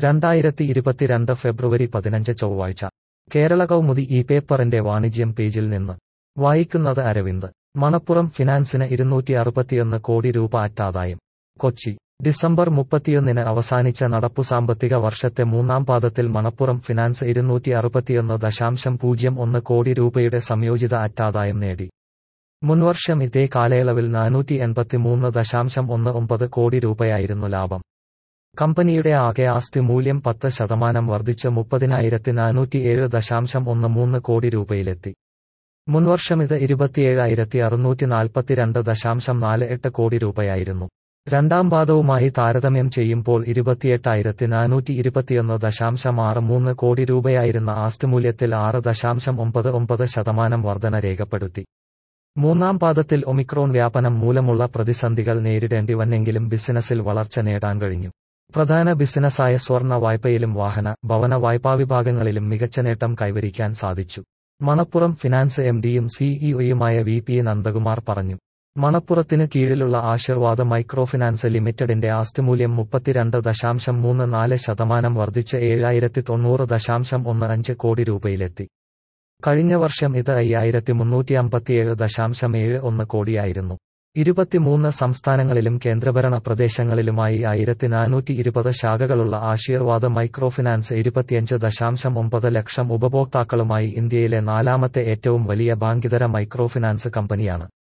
രണ്ടായിരത്തി ഇരുപത്തിരണ്ട് ഫെബ്രുവരി പതിനഞ്ച് ചൊവ്വാഴ്ച കേരള കൗമുദി ഈ പേപ്പറിന്റെ വാണിജ്യം പേജിൽ നിന്ന് വായിക്കുന്നത് അരവിന്ദ് മണപ്പുറം ഫിനാൻസിന് ഇരുന്നൂറ്റി അറുപത്തിയൊന്ന് കോടി രൂപ അറ്റാദായം കൊച്ചി ഡിസംബർ മുപ്പത്തിയൊന്നിന് അവസാനിച്ച നടപ്പു സാമ്പത്തിക വർഷത്തെ മൂന്നാം പാദത്തിൽ മണപ്പുറം ഫിനാൻസ് ഇരുന്നൂറ്റി അറുപത്തിയൊന്ന് ദശാംശം പൂജ്യം ഒന്ന് കോടി രൂപയുടെ സംയോജിത അറ്റാദായം നേടി മുൻവർഷം ഇതേ കാലയളവിൽ നാനൂറ്റി എൺപത്തിമൂന്ന് ദശാംശം ഒന്ന് ഒമ്പത് കോടി രൂപയായിരുന്നു ലാഭം കമ്പനിയുടെ ആകെ ആസ്തി മൂല്യം പത്ത് ശതമാനം വർദ്ധിച്ച് മുപ്പതിനായിരത്തി നാനൂറ്റിയേഴ് ദശാംശം ഒന്ന് മൂന്ന് കോടി രൂപയിലെത്തി മുൻവർഷം ഇത് ഇരുപത്തിയേഴായിരത്തി അറുന്നൂറ്റി നാൽപ്പത്തിരണ്ട് ദശാംശം നാല് എട്ട് കോടി രൂപയായിരുന്നു രണ്ടാം പാദവുമായി താരതമ്യം ചെയ്യുമ്പോൾ ഇരുപത്തിയെട്ടായിരത്തി നാനൂറ്റി ഇരുപത്തിയൊന്ന് ദശാംശം ആറ് മൂന്ന് കോടി രൂപയായിരുന്ന ആസ്തിമൂല്യത്തിൽ ആറ് ദശാംശം ഒമ്പത് ഒമ്പത് ശതമാനം വർധന രേഖപ്പെടുത്തി മൂന്നാം പാദത്തിൽ ഒമിക്രോൺ വ്യാപനം മൂലമുള്ള പ്രതിസന്ധികൾ നേരിടേണ്ടി വന്നെങ്കിലും ബിസിനസിൽ വളർച്ച നേടാൻ കഴിഞ്ഞു പ്രധാന ബിസിനസ്സായ സ്വർണ്ണ വായ്പയിലും വാഹന ഭവന വായ്പാ വിഭാഗങ്ങളിലും മികച്ച നേട്ടം കൈവരിക്കാൻ സാധിച്ചു മണപ്പുറം ഫിനാൻസ് എം ഡിയും സിഇഒയുമായ വി പി നന്ദകുമാർ പറഞ്ഞു മണപ്പുറത്തിന് കീഴിലുള്ള ആശീർവാദ മൈക്രോ ഫിനാൻസ് ലിമിറ്റഡിന്റെ ആസ്തിമൂല്യം മുപ്പത്തിരണ്ട് ദശാംശം മൂന്ന് നാല് ശതമാനം വർദ്ധിച്ച് ഏഴായിരത്തി തൊണ്ണൂറ് ദശാംശം ഒന്ന് അഞ്ച് കോടി രൂപയിലെത്തി കഴിഞ്ഞ വർഷം ഇത് അയ്യായിരത്തി മുന്നൂറ്റി അമ്പത്തിയേഴ് ദശാംശം ഏഴ് ഒന്ന് കോടിയായിരുന്നു ഇരുപത്തിമൂന്ന് സംസ്ഥാനങ്ങളിലും കേന്ദ്രഭരണ പ്രദേശങ്ങളിലുമായി ആയിരത്തി നാനൂറ്റി ഇരുപത് ശാഖകളുള്ള ആശീർവാദ മൈക്രോ ഫിനാൻസ് ഇരുപത്തിയഞ്ച് ദശാംശം ഒമ്പത് ലക്ഷം ഉപഭോക്താക്കളുമായി ഇന്ത്യയിലെ നാലാമത്തെ ഏറ്റവും വലിയ ബാങ്കിതര മൈക്രോ ഫിനാൻസ് കമ്പനിയാണ്